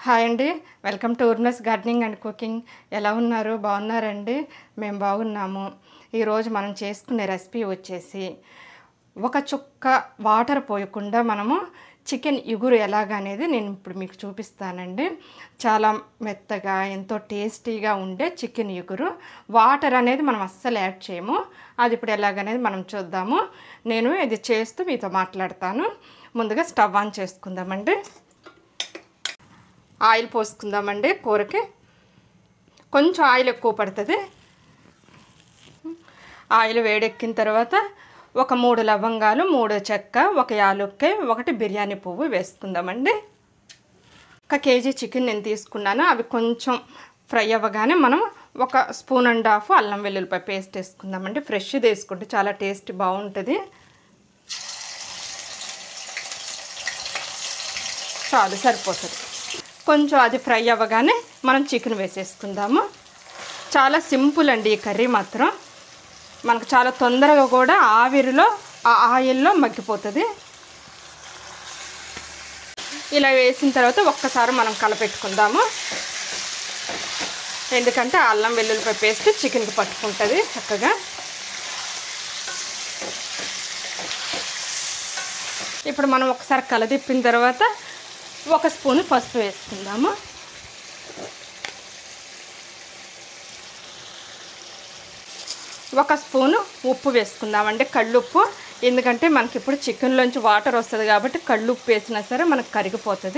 hi అండి welcome to ఉర్మస్ gardening and cooking ఎలా ఉన్నారు బాగున్నారండి మేము బాగున్నాము ఈరోజు మనం చేసుకునే రెసిపీ వచ్చేసి ఒక చుక్క వాటర్ పోయకుండా మనము చికెన్ ఇగురు ఎలాగనేది నేను ఇప్పుడు మీకు చూపిస్తానండి చాలా మెత్తగా ఎంతో టేస్టీగా ఉండే చికెన్ ఇగురు వాటర్ అనేది మనం అస్సలు యాడ్ చేయము అది ఇప్పుడు ఎలాగనేది మనం చూద్దాము నేను ఇది చేస్తూ మీతో మాట్లాడతాను ముందుగా స్టవ్ ఆన్ చేసుకుందామండి ఆయిల్ పోసుకుందామండి కూరకి కొంచెం ఆయిల్ ఎక్కువ పడుతుంది ఆయిల్ వేడెక్కిన తర్వాత ఒక మూడు లవంగాలు మూడు చెక్క ఒక యాలుక్కాయ ఒకటి బిర్యానీ పువ్వు వేసుకుందామండి ఒక కేజీ చికెన్ నేను తీసుకున్నాను అవి కొంచెం ఫ్రై అవ్వగానే మనం ఒక స్పూన్ అండ్ హాఫ్ అల్లం వెల్లుల్లిపాయ పేస్ట్ వేసుకుందామండి ఫ్రెష్ వేసుకుంటే చాలా టేస్ట్ బాగుంటుంది చాలు సరిపోతుంది కొంచెం అది ఫ్రై అవ్వగానే మనం చికెన్ వేసేసుకుందాము చాలా సింపుల్ అండి ఈ కర్రీ మాత్రం మనకు చాలా తొందరగా కూడా ఆవిరిలో ఆ ఆయిల్లో మగ్గిపోతుంది ఇలా వేసిన తర్వాత ఒక్కసారి మనం కలపెట్టుకుందాము ఎందుకంటే అల్లం వెల్లుల్లిపాయ పేస్ట్ చికెన్కి పట్టుకుంటుంది చక్కగా ఇప్పుడు మనం ఒకసారి కలదిప్పిన తర్వాత ఒక స్పూన్ పసుపు వేసుకుందాము ఒక స్పూను ఉప్పు వేసుకుందామండి కళ్ళుప్పు ఎందుకంటే మనకి ఇప్పుడు చికెన్లోంచి వాటర్ వస్తుంది కాబట్టి కళ్ళుప్పు వేసినా సరే మనకు కరిగిపోతుంది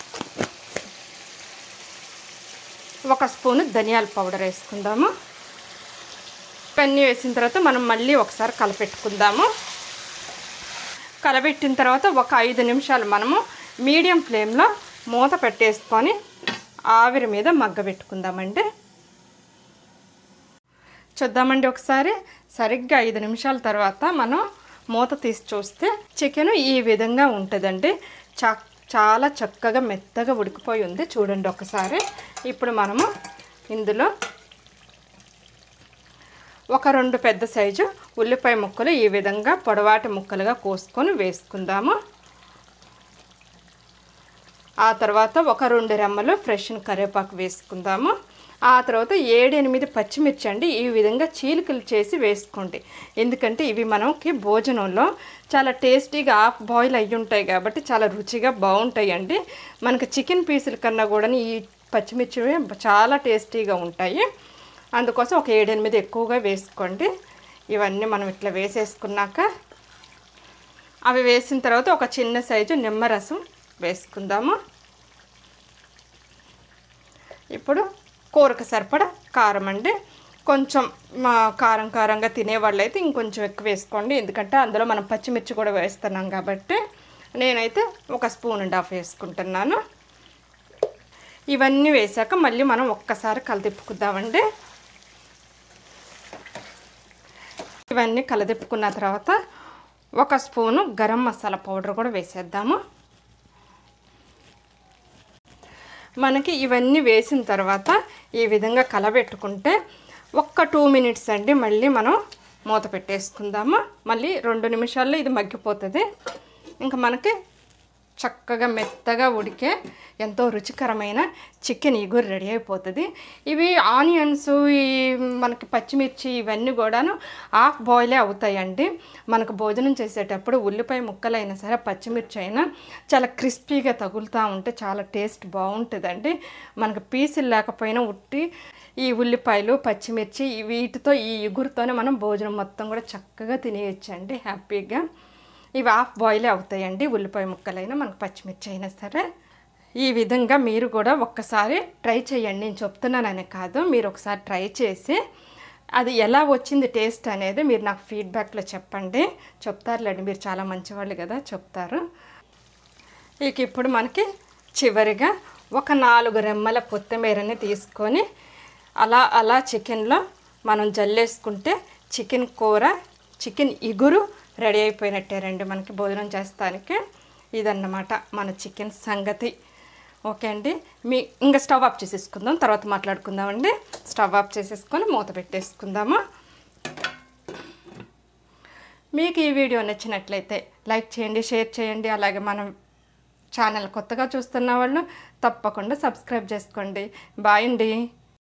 ఒక స్పూను ధనియాల పౌడర్ వేసుకుందాము ఇవన్నీ వేసిన తర్వాత మనం మళ్ళీ ఒకసారి కలపెట్టుకుందాము కలబెట్టిన తర్వాత ఒక ఐదు నిమిషాలు మనము మీడియం ఫ్లేమ్లో మూత పెట్టేసుకొని ఆవిరి మీద మగ్గబెట్టుకుందామండి చూద్దామండి ఒకసారి సరిగ్గా ఐదు నిమిషాల తర్వాత మనం మూత తీసి చూస్తే చికెన్ ఈ విధంగా ఉంటుందండి చా చాలా చక్కగా మెత్తగా ఉడికిపోయి ఉంది చూడండి ఒకసారి ఇప్పుడు మనము ఇందులో ఒక రెండు పెద్ద సైజు ఉల్లిపాయ ముక్కలు ఈ విధంగా పొడవాటి ముక్కలుగా కోసుకొని వేసుకుందాము ఆ తర్వాత ఒక రెండు రెమ్మలు ఫ్రెష్ కరివేపాకు వేసుకుందాము ఆ తర్వాత ఏడు ఎనిమిది పచ్చిమిర్చి అండి ఈ విధంగా చీలికలు చేసి వేసుకోండి ఎందుకంటే ఇవి మనకి భోజనంలో చాలా టేస్టీగా హాఫ్ బాయిల్ అయ్యి ఉంటాయి కాబట్టి చాలా రుచిగా బాగుంటాయి అండి మనకి చికెన్ పీసుల కన్నా కూడా ఈ పచ్చిమిర్చి చాలా టేస్టీగా ఉంటాయి అందుకోసం ఒక ఏడెనిమిది ఎక్కువగా వేసుకోండి ఇవన్నీ మనం ఇట్లా వేసేసుకున్నాక అవి వేసిన తర్వాత ఒక చిన్న సైజు నిమ్మరసం వేసుకుందాము ఇప్పుడు కూరకు సరిపడా కారం అండి కొంచెం మా కారం కారంగా తినేవాళ్ళు అయితే ఇంకొంచెం ఎక్కువ వేసుకోండి ఎందుకంటే అందులో మనం పచ్చిమిర్చి కూడా వేస్తున్నాం కాబట్టి నేనైతే ఒక స్పూన్ అండ్ హాఫ్ వేసుకుంటున్నాను ఇవన్నీ వేసాక మళ్ళీ మనం ఒక్కసారి కలదిప్పుకుందామండి ఇవన్నీ కలదిప్పుకున్న తర్వాత ఒక స్పూను గరం మసాలా పౌడర్ కూడా వేసేద్దాము మనకి ఇవన్నీ వేసిన తర్వాత ఈ విధంగా కలబెట్టుకుంటే ఒక్క టూ మినిట్స్ అండి మళ్ళీ మనం మూత పెట్టేసుకుందాము మళ్ళీ రెండు నిమిషాల్లో ఇది మగ్గిపోతుంది ఇంకా మనకి చక్కగా మెత్తగా ఉడికే ఎంతో రుచికరమైన చికెన్ ఇగురు రెడీ అయిపోతుంది ఇవి ఆనియన్స్ ఈ మనకి పచ్చిమిర్చి ఇవన్నీ కూడాను హాఫ్ బాయిలే అవుతాయండి మనకు భోజనం చేసేటప్పుడు ఉల్లిపాయ ముక్కలైనా సరే పచ్చిమిర్చి అయినా చాలా క్రిస్పీగా తగులుతూ ఉంటే చాలా టేస్ట్ బాగుంటుందండి మనకు పీసులు లేకపోయినా ఉట్టి ఈ ఉల్లిపాయలు పచ్చిమిర్చి వీటితో ఈ ఇగురుతోనే మనం భోజనం మొత్తం కూడా చక్కగా తినేయచ్చండి హ్యాపీగా ఇవి హాఫ్ బాయిలే అవుతాయండి ఉల్లిపాయ ముక్కలైనా మనకు పచ్చిమిర్చి అయినా సరే ఈ విధంగా మీరు కూడా ఒక్కసారి ట్రై చేయండి నేను చెప్తున్నానని కాదు మీరు ఒకసారి ట్రై చేసి అది ఎలా వచ్చింది టేస్ట్ అనేది మీరు నాకు ఫీడ్బ్యాక్లో చెప్పండి చెప్తారులేండి మీరు చాలా మంచివాళ్ళు కదా చెప్తారు ఇక ఇప్పుడు మనకి చివరిగా ఒక నాలుగు రెమ్మల కొత్తిమీరని తీసుకొని అలా అలా చికెన్లో మనం జల్లేసుకుంటే చికెన్ కూర చికెన్ ఇగురు రెడీ అయిపోయినట్టేనండి మనకి భోజనం చేస్తానికి ఇదన్నమాట మన చికెన్ సంగతి ఓకే అండి మీ ఇంకా స్టవ్ ఆఫ్ చేసేసుకుందాం తర్వాత మాట్లాడుకుందామండి స్టవ్ ఆఫ్ చేసేసుకొని మూత పెట్టేసుకుందాము మీకు ఈ వీడియో నచ్చినట్లయితే లైక్ చేయండి షేర్ చేయండి అలాగే మనం ఛానల్ కొత్తగా చూస్తున్న వాళ్ళు తప్పకుండా సబ్స్క్రైబ్ చేసుకోండి బాయ్ అండి